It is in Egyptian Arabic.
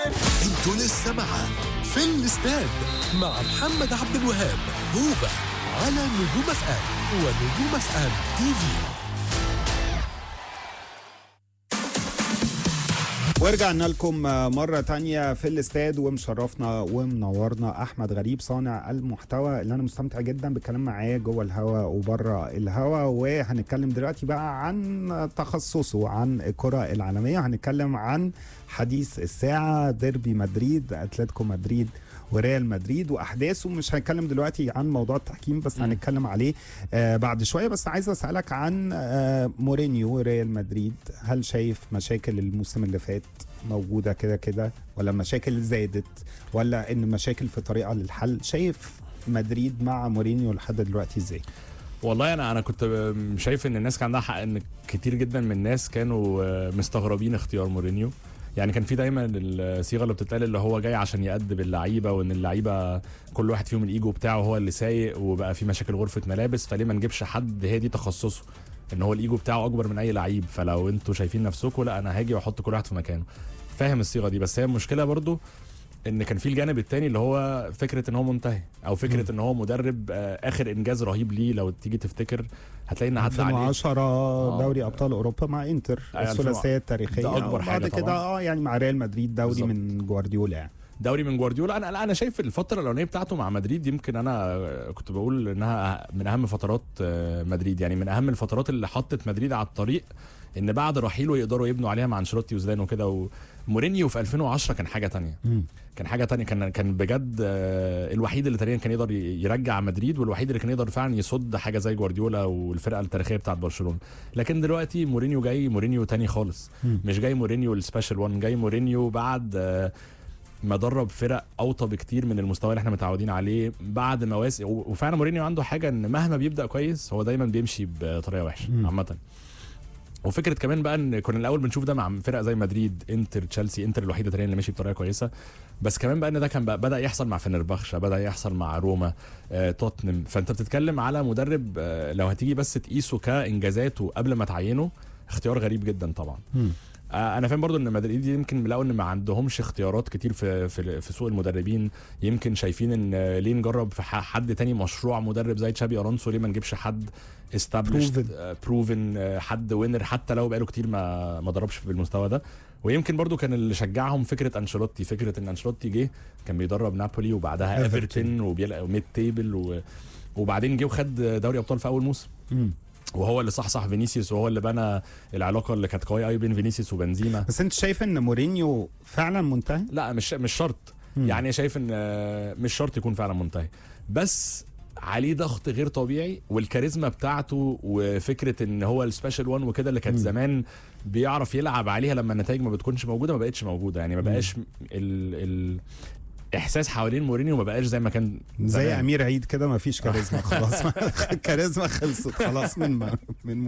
انتوا لسه معاه في الاستاد مع محمد عبد الوهاب هوبا على نجوم اف ام ونجوم اف ام تي في ورجعنا لكم مرة تانية في الاستاد ومشرفنا ومنورنا أحمد غريب صانع المحتوى اللي أنا مستمتع جدا بالكلام معاه جوه الهوا وبره الهوا وهنتكلم دلوقتي بقى عن تخصصه عن الكرة العالمية هنتكلم عن حديث الساعة ديربي مدريد أتلتيكو مدريد وريال مدريد واحداثه مش هنتكلم دلوقتي عن موضوع التحكيم بس هنتكلم عليه آه بعد شويه بس عايز اسالك عن آه مورينيو وريال مدريد هل شايف مشاكل الموسم اللي فات موجوده كده كده ولا مشاكل زادت ولا ان مشاكل في طريقه للحل شايف مدريد مع مورينيو لحد دلوقتي ازاي والله انا انا كنت شايف ان الناس كان عندها حق ان كتير جدا من الناس كانوا مستغربين اختيار مورينيو يعني كان في دايما الصيغه اللي بتتقال اللي هو جاي عشان يأدب اللعيبه وان اللعيبه كل واحد فيهم الايجو بتاعه هو اللي سايق وبقى في مشاكل غرفه ملابس فليه ما نجيبش حد هي دي تخصصه ان هو الايجو بتاعه اكبر من اي لعيب فلو انتوا شايفين نفسكم لا انا هاجي واحط كل واحد في مكانه فاهم الصيغه دي بس هي المشكله برضو ان كان في الجانب الثاني اللي هو فكره ان هو منتهي او فكره ان هو مدرب اخر انجاز رهيب ليه لو تيجي تفتكر هتلاقي ان عدى عليه 2010 دوري ابطال اوروبا مع انتر الثلاثيه التاريخيه ده اكبر حاجه بعد كده اه يعني مع ريال مدريد دوري بالظبط. من جوارديولا يعني دوري من جوارديولا انا لا انا شايف الفتره الاولانيه بتاعته مع مدريد يمكن انا كنت بقول انها من اهم فترات مدريد يعني من اهم الفترات اللي حطت مدريد على الطريق ان بعد رحيله يقدروا يبنوا عليها مع انشيلوتي وزيدان وكده ومورينيو في 2010 كان حاجه تانية مم. كان حاجه تانية كان كان بجد آه، الوحيد اللي تقريبا كان يقدر يرجع مدريد والوحيد اللي كان يقدر فعلا يصد حاجه زي جوارديولا والفرقه التاريخيه بتاعت برشلونه لكن دلوقتي مورينيو جاي مورينيو تاني خالص مم. مش جاي مورينيو السبيشال وان جاي مورينيو بعد آه، ما درب فرق اوطى بكتير من المستوى اللي احنا متعودين عليه بعد مواسم و- وفعلا مورينيو عنده حاجه ان مهما بيبدا كويس هو دايما بيمشي بطريقه وحشه مم. عامه وفكره كمان بقى ان كنا الاول بنشوف ده مع فرق زي مدريد انتر تشيلسي انتر الوحيده تقريبا اللي ماشي بطريقه كويسه بس كمان بقى ان ده كان بقى بدا يحصل مع فنربخشة بدا يحصل مع روما آه، توتنهام فانت بتتكلم على مدرب آه، لو هتيجي بس تقيسه كانجازاته قبل ما تعينه اختيار غريب جدا طبعا مم. آه، انا فاهم برضو ان مدريد يمكن لقوا ان ما عندهمش اختيارات كتير في في, في سوق المدربين يمكن شايفين ان آه، ليه نجرب في ح- حد تاني مشروع مدرب زي تشابي الونسو ليه ما نجيبش حد استابليشد بروفن حد وينر حتى لو بقاله كتير ما ما ضربش بالمستوى ده ويمكن برضو كان اللي شجعهم فكره انشيلوتي فكره ان انشيلوتي جه كان بيدرب نابولي وبعدها إيفرتون. ايفرتون وبيلعب ميد تيبل و وبعدين جه وخد دوري ابطال في اول موسم مم. وهو اللي صحصح فينيسيوس وهو اللي بنى العلاقه اللي كانت قويه قوي بين فينيسيوس وبنزيما بس انت شايف ان مورينيو فعلا منتهي لا مش مش شرط مم. يعني شايف ان آه، مش شرط يكون فعلا منتهي بس عليه ضغط غير طبيعي والكاريزما بتاعته وفكره ان هو السبيشال وان وكده اللي كانت مم. زمان بيعرف يلعب عليها لما النتائج ما بتكونش موجوده ما بقتش موجوده يعني ما بقاش ال ال احساس حوالين مورينيو ما بقاش زي ما كان زي زمان. امير عيد كده ما فيش كاريزما خلاص الكاريزما خلصت خلاص من من